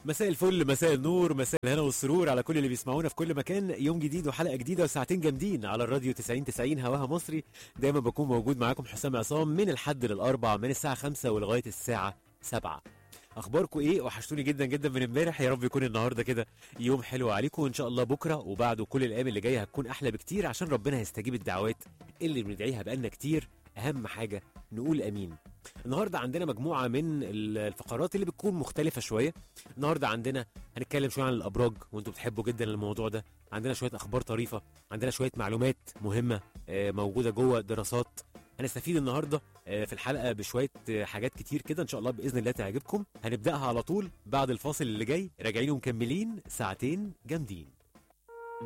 مساء الفل مساء النور مساء الهنا والسرور على كل اللي بيسمعونا في كل مكان يوم جديد وحلقه جديده وساعتين جامدين على الراديو 90 90 هواها مصري دايما بكون موجود معاكم حسام عصام من الحد للاربع من الساعه 5 ولغايه الساعه 7 اخباركم ايه وحشتوني جدا جدا من امبارح يا رب يكون النهارده كده يوم حلو عليكم وان شاء الله بكره وبعده كل الايام اللي جايه هتكون احلى بكتير عشان ربنا هيستجيب الدعوات اللي بندعيها بقالنا كتير اهم حاجه نقول امين النهارده عندنا مجموعه من الفقرات اللي بتكون مختلفه شويه النهارده عندنا هنتكلم شويه عن الابراج وانتوا بتحبوا جدا الموضوع ده عندنا شويه اخبار طريفه عندنا شويه معلومات مهمه آه، موجوده جوه دراسات هنستفيد النهارده آه، في الحلقه بشويه آه، حاجات كتير كده ان شاء الله باذن الله تعجبكم هنبداها على طول بعد الفاصل اللي جاي راجعين ومكملين ساعتين جامدين